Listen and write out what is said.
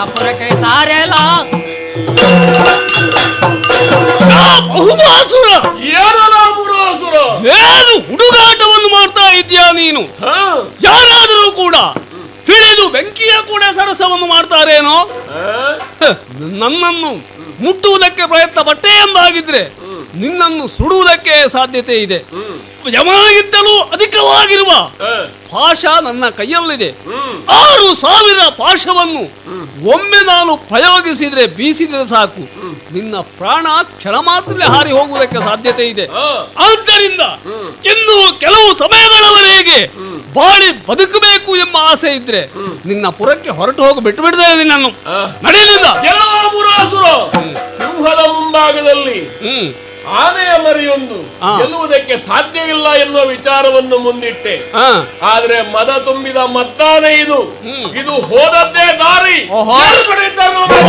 ಪುರಕ್ಕೆ ಸಾರೆಲ್ಲ ಬಹುಮಾಸುರ ಏನಲ್ಲ ಮುರಾಸುರ ಏನು ಹುಡುಗಾಟವನ್ನು ಮಾಡ್ತಾ ಇದ್ದೀಯಾ ನೀನು ಹಾ? ಯಾರಾದರೂ ಕೂಡ ತಿಳಿದು ಬೆಂಕಿಯ ಕೂಡ ಸರಸವನ್ನು ಮಾಡ್ತಾರೇನೋ ಹಾ? ಹ, ನನ್ನನ್ನು ಮುಟ್ಟುವುದಕ್ಕೆ ಪ್ರಯತ್ನ ಪಟ್ಟೆ ಎಂದಾಗಿದ್ರೆ ನಿನ್ನನ್ನು ಸುಡುವುದಕ್ಕೆ ಸಾಧ್ಯತೆ ಇದೆ ಹ್ಮ್. ಯಮನಿಗಿಂತಲೂ ಅಧಿಕವಾಗಿರುವ ಹಾ? ಪಾಶ ನನ್ನ ಕೈಯಲ್ಲಿದೆ ಹ್ಮ್. ಆರು ಸಾವಿರ ಪಾಶವನ್ನು ಒಮ್ಮೆ ನಾನು ಪ್ರಯೋಗಿಸಿದ್ರೆ ಬೀಸಿದ್ರೆ ಸಾಕು ನಿನ್ನ ಪ್ರಾಣ ಕ್ಷಣ ಮಾತ್ರದಲ್ಲಿ ಹಾರಿ ಹೋಗುವುದಕ್ಕೆ ಸಾಧ್ಯತೆ ಇದೆ ಹಾ? ಆದ್ದರಿಂದ ಇನ್ನು ಕೆಲವು ಸಮಯಗಳವರೆಗೆ ಬಾಳಿ ಬದುಕಬೇಕು ಎಂಬ ಆಸೆ ಇದ್ರೆ ನಿನ್ನ ಪುರಕ್ಕೆ ಹೊರಟು ಹೋಗಿ ಬಿಟ್ಟು ಬಿಡ್ತೇನೆ ನಿನ್ನನ್ನು ಹಾ? ನಡೆಯಲಿಲ್ಲ ಕೆಲವ ಮುರಾಸುರ ಸಿಂಹದ ಮುಂಭಾಗದಲ್ಲಿ ಹ್ಮ್ ಆನೆಯ ಮರಿಯೊಂದು ಆ. ಗೆಲ್ಲುವುದಕ್ಕೆ ಸಾಧ್ಯವಿಲ್ಲ ಎನ್ನುವ ವಿಚಾರವನ್ನು ಮುಂದಿಟ್ಟೆ ಹಾ ಆದ್ರೆ ಮದ ತುಂಬಿದ ಮದ್ದಾನೆ ಇದು ಹ್ಮ್. ಇದು ಹೋದದ್ದೇ ದಾರಿ ಓಹೋ. ಯಾರು ಪಡೆಯುತ್ತಾರೆ ನೋಡು.